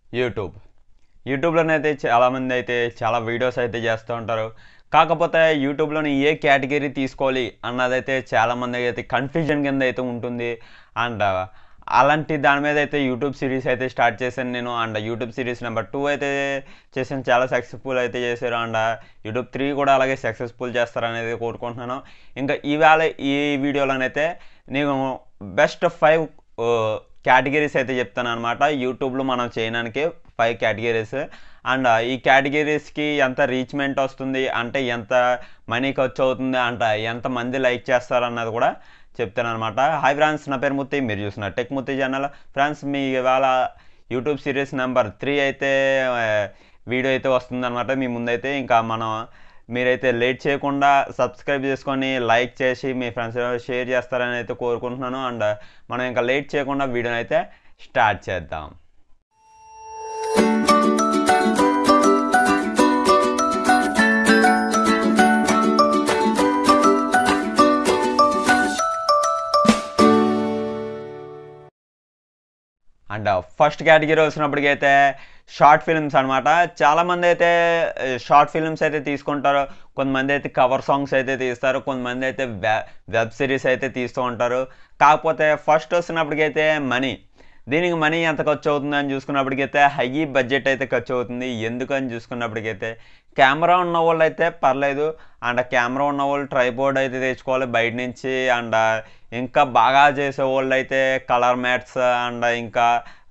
YouTube యూట్యూబ్లోనైతే చాలామంది అయితే చాలా వీడియోస్ అయితే చేస్తూ ఉంటారు కాకపోతే యూట్యూబ్లోని ఏ కేటగిరీ తీసుకోవాలి అన్నదైతే చాలామంది అయితే కన్ఫ్యూజన్ కింద అయితే ఉంటుంది అండ్ అలాంటి దాని మీద అయితే యూట్యూబ్ సిరీస్ అయితే స్టార్ట్ చేశాను నేను and YouTube series number two అయితే చేశాను చాలా సక్సెస్ఫుల్ అయితే చేశారు అండ్ యూట్యూబ్ త్రీ కూడా అలాగే సక్సెస్ఫుల్ చేస్తారనేది కోరుకుంటున్నాను ఇంకా ఈవేళ ఈ వీడియోలోనైతే నేను బెస్ట్ ఫైవ్ కేటగిరీస్ అయితే చెప్తాను అనమాట యూట్యూబ్లో మనం చేయడానికి ఫైవ్ కేటగిరీస్ అండ్ ఈ కేటగిరీస్కి ఎంత రీచ్మెంట్ వస్తుంది అంటే ఎంత మనీ ఖర్చు అవుతుంది అంట ఎంత మంది లైక్ చేస్తారు అన్నది కూడా చెప్తాను అనమాట హాయ్ ఫ్రెండ్స్ నా పేరు ముత్తి మీరు చూసిన టెక్ ముత్తి ఛానల్ ఫ్రెండ్స్ మీ ఇవాళ యూట్యూబ్ సిరీస్ నెంబర్ త్రీ అయితే వీడియో అయితే వస్తుందన్నమాట మీ ముందైతే ఇంకా మనం మీరైతే లేట్ చేయకుండా సబ్స్క్రైబ్ చేసుకొని లైక్ చేసి మీ ఫ్రెండ్స్ షేర్ చేస్తారని అయితే కోరుకుంటున్నాను అండ్ మనం ఇంకా లేట్ చేయకుండా వీడియోని అయితే స్టార్ట్ చేద్దాం అండ్ ఫస్ట్ కేటగిరీ వచ్చినప్పటికైతే షార్ట్ ఫిల్మ్స్ అనమాట చాలామంది అయితే షార్ట్ ఫిల్మ్స్ అయితే తీసుకుంటారు కొంతమంది అయితే కవర్ సాంగ్స్ అయితే తీస్తారు కొంతమంది అయితే వెబ్ సిరీస్ అయితే తీస్తూ ఉంటారు కాకపోతే ఫస్ట్ వచ్చినప్పటికైతే మనీ దీనికి మనీ ఎంత ఖర్చు అవుతుంది అని చూసుకున్నప్పటికైతే హై బడ్జెట్ అయితే ఖర్చు అవుతుంది ఎందుకని చూసుకున్నప్పటికైతే కెమెరా ఉన్న వాళ్ళు అయితే పర్లేదు అండ్ కెమెరా ఉన్న వాళ్ళు ట్రైపోర్డ్ అయితే తెచ్చుకోవాలి బయట నుంచి అండ్ ఇంకా బాగా చేసే వాళ్ళు అయితే కలర్ మ్యాట్స్ అండ్ ఇంకా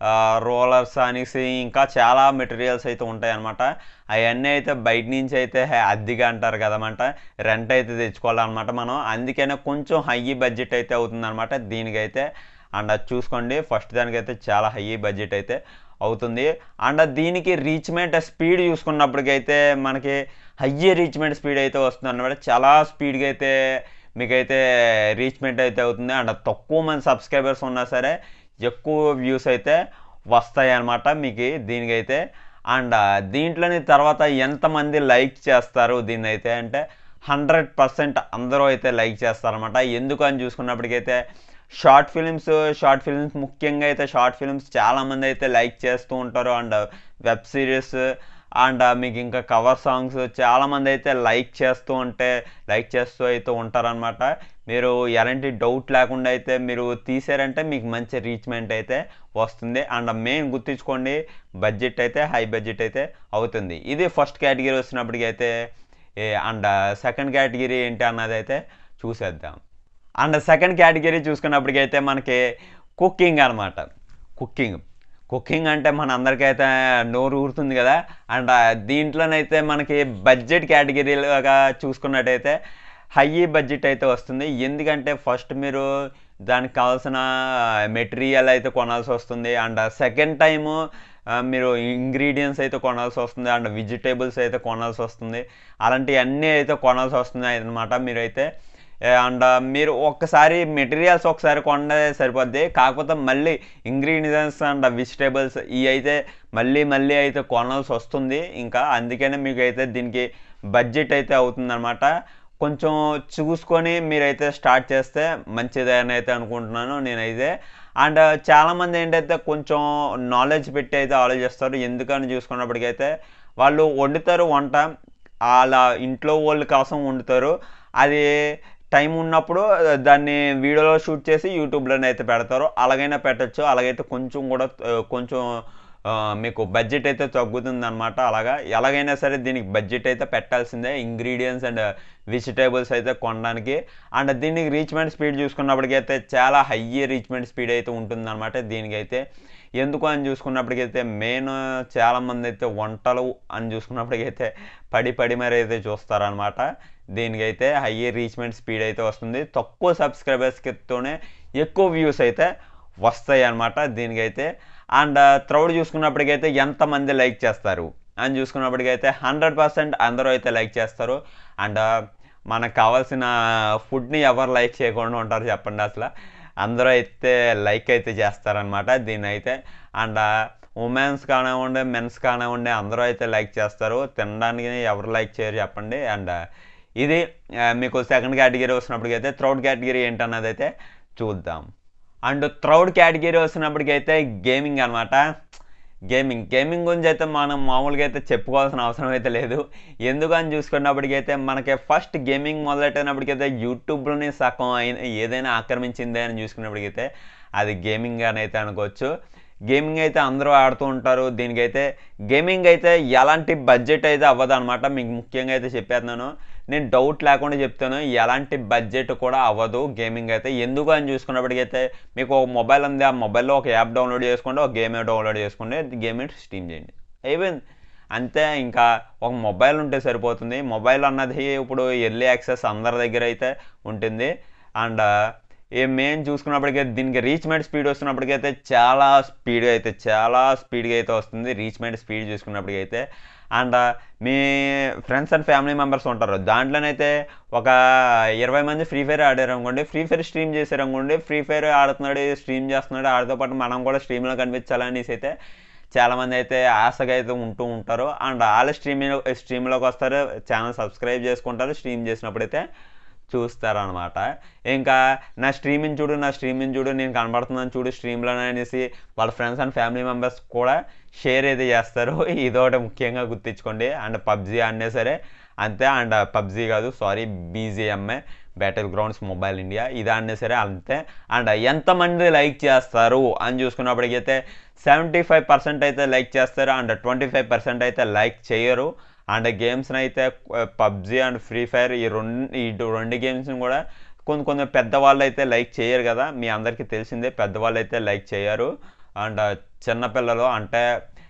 రోలర్స్ అనేసి ఇంకా చాలా మెటీరియల్స్ అయితే ఉంటాయి అనమాట అవన్నీ అయితే బయట నుంచి అయితే అద్దెగా అంటారు కదనమాట రెంట్ అయితే తెచ్చుకోవాలన్నమాట మనం అందుకనే కొంచెం హై బడ్జెట్ అయితే అవుతుందన్నమాట దీనికైతే అండ్ అది చూసుకోండి ఫస్ట్ దానికైతే చాలా హై బడ్జెట్ అయితే అవుతుంది అండ్ దీనికి రీచ్మెంట్ స్పీడ్ చూసుకున్నప్పటికైతే మనకి హై రీచ్మెంట్ స్పీడ్ అయితే వస్తుంది అనమాట చాలా స్పీడ్గా అయితే మీకైతే రీచ్మెంట్ అయితే అవుతుంది అండ్ తక్కువ మంది సబ్స్క్రైబర్స్ ఉన్నా సరే ఎక్కువ వ్యూస్ అయితే వస్తాయి అన్నమాట మీకు దీనికైతే అండ్ దీంట్లోని తర్వాత ఎంతమంది లైక్ చేస్తారు దీన్ని అయితే అంటే హండ్రెడ్ పర్సెంట్ అందరూ అయితే లైక్ చేస్తారనమాట ఎందుకు అని చూసుకున్నప్పటికైతే షార్ట్ ఫిలిమ్స్ షార్ట్ ఫిలిమ్స్ ముఖ్యంగా అయితే షార్ట్ ఫిలిమ్స్ చాలామంది అయితే లైక్ చేస్తూ ఉంటారు అండ్ వెబ్ సిరీస్ అండ్ మీకు ఇంకా కవర్ సాంగ్స్ చాలామంది అయితే లైక్ చేస్తూ ఉంటే లైక్ చేస్తూ అయితే ఉంటారనమాట మీరు ఎలాంటి డౌట్ లేకుండా అయితే మీరు తీసారంటే మీకు మంచి రీచ్మెంట్ అయితే వస్తుంది అండ్ మెయిన్ గుర్తుంచుకోండి బడ్జెట్ అయితే హై బడ్జెట్ అయితే అవుతుంది ఇది ఫస్ట్ కేటగిరీ వచ్చినప్పటికీ అయితే అండ్ సెకండ్ కేటగిరీ ఏంటి అన్నది అయితే చూసేద్దాం అండ్ సెకండ్ కేటగిరీ చూసుకున్నప్పటికైతే మనకి కుకింగ్ అనమాట కుకింగ్ కుకింగ్ అంటే మన అందరికైతే నోరు ఊరుతుంది కదా అండ్ దీంట్లోనైతే మనకి బడ్జెట్ కేటగిరీలుగా చూసుకున్నట్టయితే హై బడ్జెట్ అయితే వస్తుంది ఎందుకంటే ఫస్ట్ మీరు దానికి కావాల్సిన మెటీరియల్ అయితే కొనాల్సి వస్తుంది అండ్ సెకండ్ టైము మీరు ఇంగ్రీడియంట్స్ అయితే కొనాల్సి వస్తుంది అండ్ వెజిటేబుల్స్ అయితే కొనాల్సి వస్తుంది అలాంటివన్నీ అయితే కొనాల్సి వస్తుంది అనమాట మీరైతే అండ్ మీరు ఒక్కసారి మెటీరియల్స్ ఒకసారి కొండే సరిపోద్ది కాకపోతే మళ్ళీ ఇంగ్రీడియంట్స్ అండ్ వెజిటేబుల్స్ ఇవి అయితే మళ్ళీ మళ్ళీ అయితే కొనాల్సి వస్తుంది ఇంకా అందుకనే మీకు అయితే దీనికి బడ్జెట్ అయితే అవుతుందన్నమాట కొంచెం చూసుకొని మీరైతే స్టార్ట్ చేస్తే మంచిదని అయితే అనుకుంటున్నాను నేనైతే అండ్ చాలామంది ఏంటైతే కొంచెం నాలెడ్జ్ పెట్టి అయితే ఆలోచిస్తారు ఎందుకని చూసుకున్నప్పటికైతే వాళ్ళు వండుతారు వంట వాళ్ళ ఇంట్లో వాళ్ళ కోసం వండుతారు అది టైం ఉన్నప్పుడు దాన్ని వీడియోలో షూట్ చేసి యూట్యూబ్లోనే అయితే పెడతారు అలాగైనా పెట్టచ్చు అలాగైతే కొంచెం కూడా కొంచెం మీకు బడ్జెట్ అయితే తగ్గుతుంది అనమాట అలాగా ఎలాగైనా సరే దీనికి బడ్జెట్ అయితే పెట్టాల్సిందే ఇంగ్రీడియంట్స్ అండ్ వెజిటేబుల్స్ అయితే కొనడానికి అండ్ దీనికి రీచ్మెంట్ స్పీడ్ చూసుకున్నప్పటికైతే చాలా హై రీచ్మెంట్ స్పీడ్ అయితే ఉంటుందన్నమాట దీనికైతే ఎందుకు అని చూసుకున్నప్పటికైతే మెయిన్ చాలామంది అయితే వంటలు అని చూసుకున్నప్పటికైతే పడి పడి మరి అయితే చూస్తారనమాట దీనికైతే హై రీచ్మెంట్ స్పీడ్ అయితే వస్తుంది తక్కువ సబ్స్క్రైబర్స్కితోనే ఎక్కువ వ్యూస్ అయితే వస్తాయి అనమాట దీనికైతే అండ్ త్రౌడ్ చూసుకున్నప్పటికైతే ఎంతమంది లైక్ చేస్తారు అని చూసుకున్నప్పటికైతే హండ్రెడ్ పర్సెంట్ అందరూ అయితే లైక్ చేస్తారు అండ్ మనకు కావాల్సిన ఫుడ్ని ఎవరు లైక్ చేయకుండా ఉంటారు చెప్పండి అసలు అందరూ అయితే లైక్ అయితే చేస్తారనమాట దీన్ని అయితే అండ్ ఉమెన్స్ కానివ్వండి మెన్స్ కానివ్వండి అందరూ అయితే లైక్ చేస్తారు తినడానికి ఎవరు లైక్ చేయరు చెప్పండి అండ్ ఇది మీకు సెకండ్ కేటగిరీ వచ్చినప్పటికైతే థర్డ్ కేటగిరీ ఏంటన్నది అయితే చూద్దాం అండ్ థర్డ్ కేటగిరీ వచ్చినప్పటికైతే గేమింగ్ అనమాట గేమింగ్ గేమింగ్ గురించి అయితే మనం మామూలుగా అయితే చెప్పుకోవాల్సిన అవసరం అయితే లేదు ఎందుకని చూసుకున్నప్పటికైతే మనకి ఫస్ట్ గేమింగ్ మొదలెట్టినప్పటికైతే యూట్యూబ్లోనే సగం అయిన ఏదైనా ఆక్రమించిందే అని చూసుకున్నప్పటికైతే అది గేమింగ్ అని అయితే అనుకోవచ్చు గేమింగ్ అయితే అందరూ ఆడుతూ ఉంటారు దీనికైతే గేమింగ్ అయితే ఎలాంటి బడ్జెట్ అయితే అవ్వదు అనమాట మీకు ముఖ్యంగా అయితే చెప్పేస్తున్నాను నేను డౌట్ లేకుండా చెప్తాను ఎలాంటి బడ్జెట్ కూడా అవ్వదు గేమింగ్ అయితే ఎందుకు అని చూసుకున్నప్పటికైతే మీకు ఒక మొబైల్ ఉంది ఆ మొబైల్లో ఒక యాప్ డౌన్లోడ్ చేసుకోండి ఒక గేమ్ డౌన్లోడ్ చేసుకోండి గేమ్ స్ట్రీమ్ చేయండి అయిపోయింది అంతే ఇంకా ఒక మొబైల్ ఉంటే సరిపోతుంది మొబైల్ అన్నది ఇప్పుడు ఎర్లీ యాక్సెస్ అందరి దగ్గర అయితే ఉంటుంది అండ్ ఏ మెయిన్ చూసుకున్నప్పటికైతే దీనికి రీచ్మెంట్ స్పీడ్ వస్తున్నప్పటికైతే చాలా స్పీడ్గా అయితే చాలా స్పీడ్గా అయితే వస్తుంది రీచ్మెంట్ స్పీడ్ చూసుకున్నప్పటికైతే అండ్ మీ ఫ్రెండ్స్ అండ్ ఫ్యామిలీ మెంబర్స్ ఉంటారు దాంట్లోనైతే ఒక ఇరవై మంది ఫ్రీ ఫైర్ ఆడారు అనుకోండి ఫ్రీ ఫైర్ స్ట్రీమ్ చేశారు అనుకోండి ఫ్రీ ఫైర్ ఆడుతున్నాడు స్ట్రీమ్ చేస్తున్నాడు ఆడితో పాటు మనం కూడా స్ట్రీమ్లో కనిపించాలనేసి అయితే చాలామంది అయితే ఆశగా అయితే ఉంటూ ఉంటారు అండ్ వాళ్ళ స్ట్రీమ్ స్ట్రీమ్లోకి వస్తారు ఛానల్ సబ్స్క్రైబ్ చేసుకుంటారు స్ట్రీమ్ చేసినప్పుడైతే చూస్తారనమాట ఇంకా నా స్ట్రీమింగ్ చూడు నా స్ట్రీమింగ్ చూడు నేను కనబడుతున్నాను చూడు స్ట్రీమ్లో అనేసి వాళ్ళ ఫ్రెండ్స్ అండ్ ఫ్యామిలీ మెంబర్స్ కూడా షేర్ అయితే చేస్తారు ఇదొకటి ముఖ్యంగా గుర్తించుకోండి అండ్ పబ్జీ అనే సరే అంతే అండ్ పబ్జీ కాదు sorry BGMI battlegrounds mobile India ఇది అనే సరే అంతే అండ్ ఎంతమంది లైక్ చేస్తారు అని చూసుకున్నప్పటికైతే సెవెంటీ ఫైవ్ పర్సెంట్ అయితే లైక్ చేస్తారు అండ్ ట్వంటీ ఫైవ్ పర్సెంట్ అయితే లైక్ చేయరు అండ్ గేమ్స్ని అయితే పబ్జీ అండ్ ఫ్రీ ఫైర్ ఈ రెండు ఈ రెండు గేమ్స్ని కూడా కొన్ని కొన్ని పెద్దవాళ్ళు అయితే లైక్ చేయరు కదా మీ అందరికీ తెలిసిందే పెద్దవాళ్ళు అయితే లైక్ చేయరు అండ్ చిన్నపిల్లలు అంటే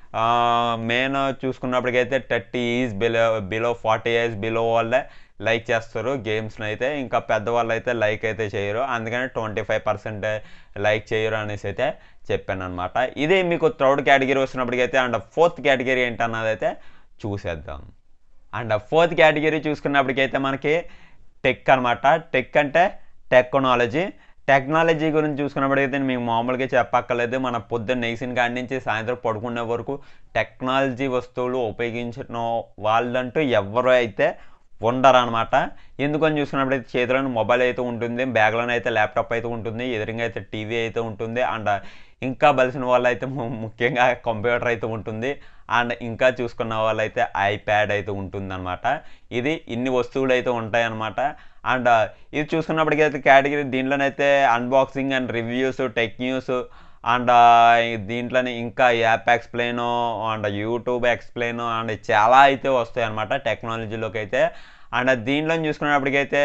మెయిన్ చూసుకున్నప్పటికైతే thirty is below below forty years below వాళ్ళే లైక్ చేస్తారు గేమ్స్ని అయితే ఇంకా పెద్దవాళ్ళు అయితే లైక్ అయితే చేయరు అందుకని ట్వంటీ ఫైవ్ పర్సెంట్ లైక్ చేయరు అనేసి అయితే చెప్పాను అనమాట ఇదే మీకు థర్డ్ కేటగిరీ వచ్చినప్పటికైతే అండ్ ఫోర్త్ కేటగిరీ ఏంటన్నది అయితే చూసేద్దాం అండ్ ఫోర్త్ కేటగిరీ చూసుకున్నప్పటికైతే మనకి టెక్ అనమాట టెక్ అంటే టెక్నాలజీ టెక్నాలజీ గురించి చూసుకున్నప్పటికైతే మీకు మామూలుగా చెప్పక్కర్లేదు మన పొద్దున్న నేసిన కాడి నుంచి సాయంత్రం పడుకునే వరకు టెక్నాలజీ వస్తువులు ఉపయోగించిన వాళ్ళంటూ ఎవరు అయితే ఉండరు అనమాట ఎందుకని చూసుకున్నప్పుడైతే చేతిలోని మొబైల్ అయితే ఉంటుంది బ్యాగ్లోనే అయితే ల్యాప్టాప్ అయితే ఉంటుంది ఎదురుగా అయితే టీవీ అయితే ఉంటుంది అండ్ ఇంకా బలిసిన వాళ్ళు అయితే ముఖ్యంగా కంప్యూటర్ అయితే ఉంటుంది అండ్ ఇంకా చూసుకున్న వాళ్ళైతే ఐప్యాడ్ అయితే ఉంటుందన్నమాట ఇది ఇన్ని వస్తువులు అయితే ఉంటాయన్నమాట అండ్ ఇది చూసుకున్నప్పటికైతే కేటగిరీ దీంట్లోనైతే unboxing and reviews tech news and దీంట్లోనే ఇంకా app explain and YouTube explain and చాలా అయితే వస్తాయి అనమాట టెక్నాలజీలోకి అయితే అండ్ దీంట్లో చూసుకున్నప్పటికైతే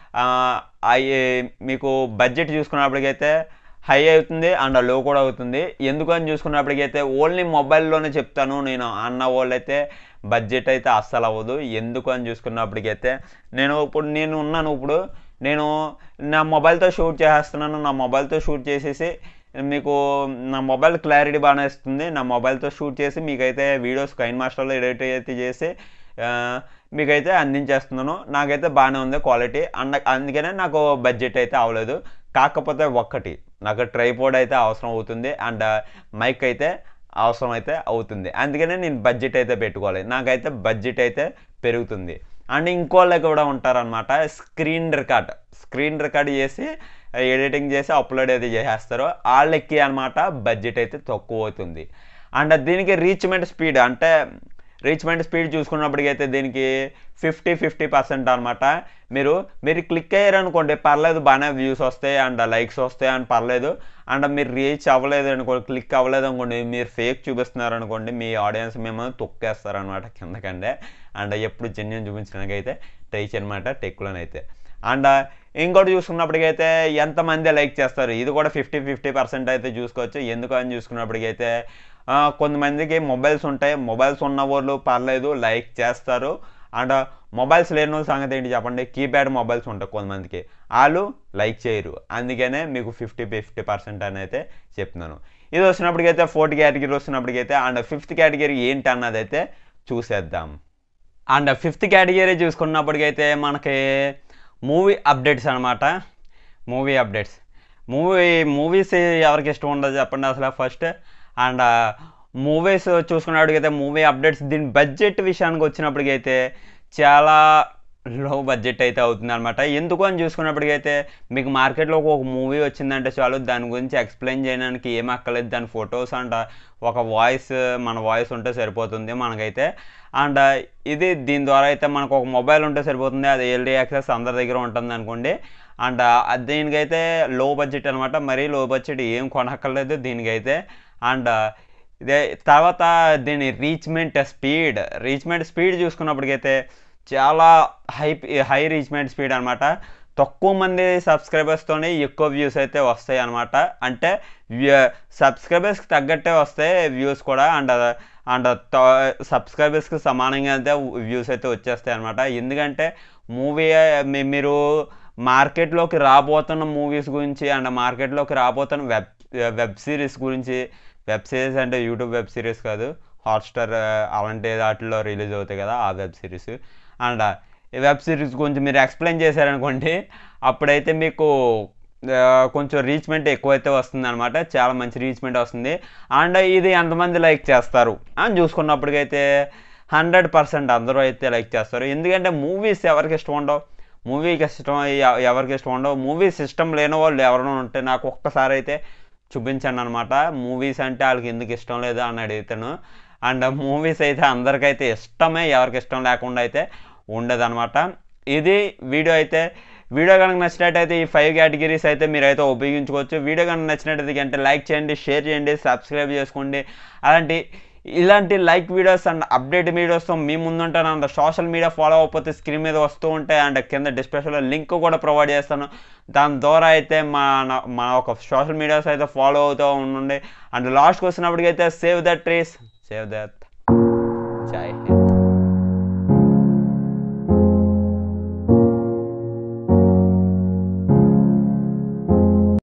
మీకు బడ్జెట్ చూసుకున్నప్పటికైతే హై అవుతుంది అండ్ లో కూడా అవుతుంది ఎందుకని చూసుకున్నప్పటికైతే ఓన్లీ మొబైల్లోనే చెప్తాను నేను అన్న వాళ్ళైతే బడ్జెట్ అయితే అస్సలు అవ్వదు ఎందుకు అని చూసుకున్నప్పటికైతే నేను ఇప్పుడు నేను ఉన్నాను ఇప్పుడు నేను నా మొబైల్తో షూట్ చేసేస్తున్నాను నా మొబైల్తో షూట్ చేసేసి మీకు నా మొబైల్ క్లారిటీ బాగానే ఇస్తుంది నా మొబైల్తో షూట్ చేసి మీకైతే వీడియోస్ కైన్ మాస్టర్లో ఎడిట్ అయితే చేసి మీకైతే అందించేస్తున్నాను నాకైతే బాగానే ఉంది క్వాలిటీ అండ్ అందుకనే నాకు బడ్జెట్ అయితే అవ్వలేదు కాకపోతే ఒక్కటి నాకు ట్రైపోర్డ్ అయితే అవసరం అవుతుంది అండ్ మైక్ అయితే అవసరం అయితే అవుతుంది అందుకనే నేను బడ్జెట్ అయితే పెట్టుకోవాలి నాకైతే బడ్జెట్ అయితే పెరుగుతుంది అండ్ ఇంకోళ్ళు కూడా ఉంటారనమాట స్క్రీన్ రికార్డ్ స్క్రీన్ రికార్డ్ చేసి ఎడిటింగ్ చేసి అప్లోడ్ అయితే చేసేస్తారు వాళ్ళకి అనమాట బడ్జెట్ అయితే తక్కువ అవుతుంది అండ్ దీనికి రీచ్మెంట్ స్పీడ్ అంటే రీచ్మెంట్ స్పీడ్ చూసుకున్నప్పటికైతే దీనికి ఫిఫ్టీ ఫిఫ్టీ పర్సెంట్ అనమాట మీరు మీరు క్లిక్ అయ్యారనుకోండి పర్లేదు బాగానే వ్యూస్ వస్తాయి అండ్ లైక్స్ వస్తాయి అని పర్లేదు అండ్ మీరు రీచ్ అవ్వలేదు అనుకోండి క్లిక్ అవ్వలేదు అనుకోండి మీరు ఫేక్ చూపిస్తున్నారు అనుకోండి మీ ఆడియన్స్ మేము తొక్కేస్తారనమాట కిందకంటే అండ్ ఎప్పుడు జెన్యున్ చూపించడానికి అయితే ట్రై చేయనమాట టెక్లోనైతే అండ్ ఇంకోటి చూసుకున్నప్పటికైతే ఎంతమంది లైక్ చేస్తారు ఇది కూడా ఫిఫ్టీ ఫిఫ్టీ పర్సెంట్ అయితే చూసుకోవచ్చు ఎందుకు అని చూసుకున్నప్పటికైతే కొంతమందికి మొబైల్స్ ఉంటాయి మొబైల్స్ ఉన్న వాళ్ళు పర్లేదు లైక్ చేస్తారు అండ్ మొబైల్స్ లేని వాళ్ళ సంగతి ఏంటి చెప్పండి కీప్యాడ్ మొబైల్స్ ఉంటాయి కొంతమందికి వాళ్ళు లైక్ చేయరు అందుకనే మీకు ఫిఫ్టీ ఫిఫ్టీ పర్సెంట్ అని అయితే చెప్తున్నాను ఇది వచ్చినప్పటికైతే ఫోర్త్ కేటగిరీ వచ్చినప్పటికైతే అండ్ ఫిఫ్త్ కేటగిరీ ఏంటి అన్నది అయితే చూసేద్దాం అండ్ ఫిఫ్త్ కేటగిరీ చూసుకున్నప్పటికైతే మనకి మూవీ అప్డేట్స్ అనమాట మూవీ అప్డేట్స్ మూవీ మూవీస్ ఎవరికి ఇష్టం ఉండదు చెప్పండి అసలు ఫస్ట్ అండ్ మూవీస్ చూసుకున్నప్పటికైతే మూవీ అప్డేట్స్ దీని బడ్జెట్ విషయానికి వచ్చినప్పటికైతే చాలా లో బడ్జెట్ అయితే అవుతుంది అనమాట ఎందుకు అని చూసుకున్నప్పటికైతే మీకు మార్కెట్లో ఒక మూవీ వచ్చిందంటే చాలు దాని గురించి ఎక్స్ప్లెయిన్ చేయడానికి ఏం అక్కర్లేదు దాని ఫొటోస్ అంట ఒక వాయిస్ మన వాయిస్ ఉంటే సరిపోతుంది మనకైతే అండ్ ఇది దీని ద్వారా అయితే మనకు ఒక మొబైల్ ఉంటే సరిపోతుంది అది ఎల్డీ యాక్సెస్ అందరి దగ్గర ఉంటుంది అనుకోండి అండ్ దీనికైతే లో బడ్జెట్ అనమాట మరీ లో బడ్జెట్ ఏం కొనక్కర్లేదు దీనికైతే అండ్ ఇదే తర్వాత దీని రీచ్మెంట్ స్పీడ్ రీచ్మెంట్ స్పీడ్ చూసుకున్నప్పటికైతే చాలా హై హై రీచ్మెంట్ స్పీడ్ అనమాట తక్కువ మంది సబ్స్క్రైబర్స్తోనే ఎక్కువ వ్యూస్ అయితే వస్తాయి అనమాట అంటే సబ్స్క్రైబర్స్కి తగ్గట్టే వస్తాయి వ్యూస్ కూడా అండ్ అండ్ సబ్స్క్రైబర్స్కి సమానంగా అయితే వ్యూస్ అయితే వచ్చేస్తాయి అనమాట ఎందుకంటే మూవీ మీరు మార్కెట్లోకి రాబోతున్న మూవీస్ గురించి అండ్ మార్కెట్లోకి రాబోతున్న వెబ్ వెబ్ సిరీస్ గురించి వెబ్ సిరీస్ అంటే యూట్యూబ్ వెబ్ సిరీస్ కాదు హాట్స్టార్ అలాంటి వాటిల్లో రిలీజ్ అవుతాయి కదా ఆ వెబ్ సిరీస్ అండ్ ఈ వెబ్ సిరీస్ గురించి మీరు ఎక్స్ప్లెయిన్ చేశారనుకోండి అప్పుడైతే మీకు కొంచెం రీచ్మెంట్ ఎక్కువైతే వస్తుంది అనమాట చాలా మంచి రీచ్మెంట్ వస్తుంది అండ్ ఇది ఎంతమంది లైక్ చేస్తారు అని చూసుకున్నప్పటికైతే హండ్రెడ్ పర్సెంట్ అందరూ అయితే లైక్ చేస్తారు ఎందుకంటే మూవీస్ ఎవరికి ఇష్టం ఉండవు మూవీకి ఇష్టం ఎవరికి ఇష్టం ఉండవు మూవీస్ ఇష్టం లేని వాళ్ళు ఎవరైనా ఉంటే నాకు ఒక్కసారి అయితే చూపించండి అనమాట మూవీస్ అంటే వాళ్ళకి ఎందుకు ఇష్టం లేదు అని అడుగుతాను అండ్ మూవీస్ అయితే అందరికైతే ఇష్టమే ఎవరికి ఇష్టం లేకుండా అయితే ఉండదన్నమాట ఇది వీడియో అయితే వీడియో కనుక నచ్చినట్టయితే ఈ ఫైవ్ కేటగిరీస్ అయితే మీరైతే ఉపయోగించుకోవచ్చు వీడియో కనుక నచ్చినట్టయితే అంటే లైక్ చేయండి షేర్ చేయండి సబ్స్క్రైబ్ చేసుకోండి అలాంటి ఇలాంటి లైక్ వీడియోస్ అండ్ అప్డేట్ వీడియోస్తో మీ ముందుంటాను అండ్ సోషల్ మీడియా ఫాలో అవ్వకపోతే స్క్రీన్ మీద వస్తూ ఉంటాయి అండ్ కింద డిస్క్రిప్షన్లో లింక్ కూడా ప్రొవైడ్ చేస్తాను దాని ద్వారా అయితే మన మన ఒక సోషల్ మీడియాస్ అయితే ఫాలో అవుతూ ఉండండి అండ్ లాస్ట్కి వచ్చినప్పటికైతే save that trees save that